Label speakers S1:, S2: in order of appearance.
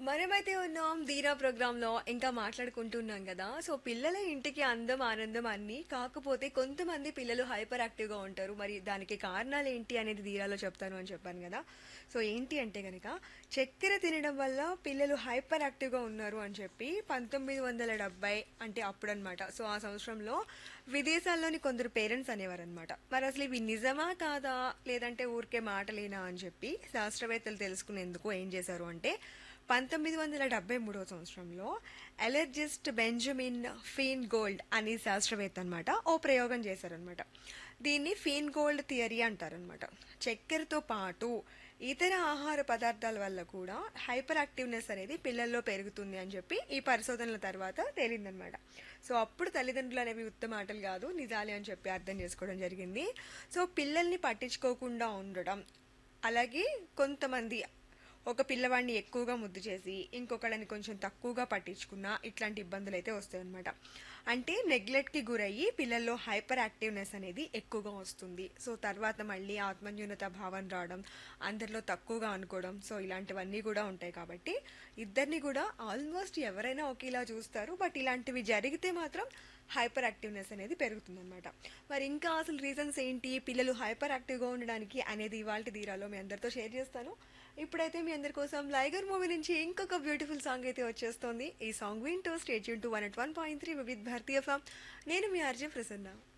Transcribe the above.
S1: మనమైతే ఉన్నాం ధీరా ప్రోగ్రాంలో ఇంకా మాట్లాడుకుంటున్నాం కదా సో పిల్లల ఇంటికి అందం ఆనందం అన్ని కాకపోతే కొంతమంది పిల్లలు హైపర్ యాక్టివ్గా ఉంటారు మరి దానికి కారణాలు ఏంటి అనేది ధీరాలో చెప్తాను అని చెప్పాను కదా సో ఏంటి అంటే కనుక చక్కెర తినడం వల్ల పిల్లలు హైపర్ యాక్టివ్గా ఉన్నారు అని చెప్పి పంతొమ్మిది వందల డెబ్బై అంటే అప్పుడు అనమాట సో ఆ సంవత్సరంలో విదేశాల్లోని కొందరు పేరెంట్స్ అనేవారు అనమాట మరి అసలు ఇవి నిజమా కాదా లేదంటే ఊరికే మాటలేనా అని చెప్పి శాస్త్రవేత్తలు తెలుసుకునేందుకు ఏం చేశారు అంటే పంతొమ్మిది వందల డెబ్బై మూడవ సంవత్సరంలో ఎలర్జిస్ట్ బెంజమిన్ ఫీన్ గోల్డ్ అనే శాస్త్రవేత్త అనమాట ఓ ప్రయోగం చేశారనమాట దీన్ని ఫీన్ గోల్డ్ థియరీ అంటారనమాట చక్కెరతో పాటు ఇతర ఆహార పదార్థాల వల్ల కూడా హైపర్ యాక్టివ్నెస్ అనేది పిల్లల్లో పెరుగుతుంది అని చెప్పి ఈ పరిశోధనల తర్వాత తేలిందనమాట సో అప్పుడు తల్లిదండ్రులు అనేవి ఉత్తమ మాటలు కాదు నిజాలే అని చెప్పి అర్థం చేసుకోవడం జరిగింది సో పిల్లల్ని పట్టించుకోకుండా ఉండడం అలాగే కొంతమంది ఒక పిల్లవాడిని ఎక్కువగా ముద్దు చేసి ఇంకొకళ్ళని కొంచెం తక్కువగా పట్టించుకున్న ఇట్లాంటి ఇబ్బందులు అయితే వస్తాయి అనమాట అంటే నెగ్లెక్ట్కి గురయ్యి పిల్లల్లో హైపర్ యాక్టివ్నెస్ అనేది ఎక్కువగా వస్తుంది సో తర్వాత మళ్ళీ ఆత్మన్యూనత భావం రావడం అందరిలో తక్కువగా అనుకోవడం సో ఇలాంటివన్నీ కూడా ఉంటాయి కాబట్టి ఇద్దరిని కూడా ఆల్మోస్ట్ ఎవరైనా ఒకేలా చూస్తారు బట్ ఇలాంటివి జరిగితే మాత్రం హైపర్ యాక్టివ్నెస్ అనేది పెరుగుతుందన్నమాట మరి ఇంకా అసలు రీజన్స్ ఏంటి పిల్లలు హైపర్ యాక్టివ్గా ఉండడానికి అనేది ఇవాళ తీరాలో మీ అందరితో షేర్ చేస్తాను ఇప్పుడైతే మీ అందరి కోసం లైగర్ మూవీ నుంచి ఇంకొక బ్యూటిఫుల్ సాంగ్ అయితే వచ్చేస్తుంది ఈ సాంగ్ వింటూ స్టేట్ యూన్ to one at one point three Vividh Bharati FM నేను మీ ఆర్జే ప్రసన్న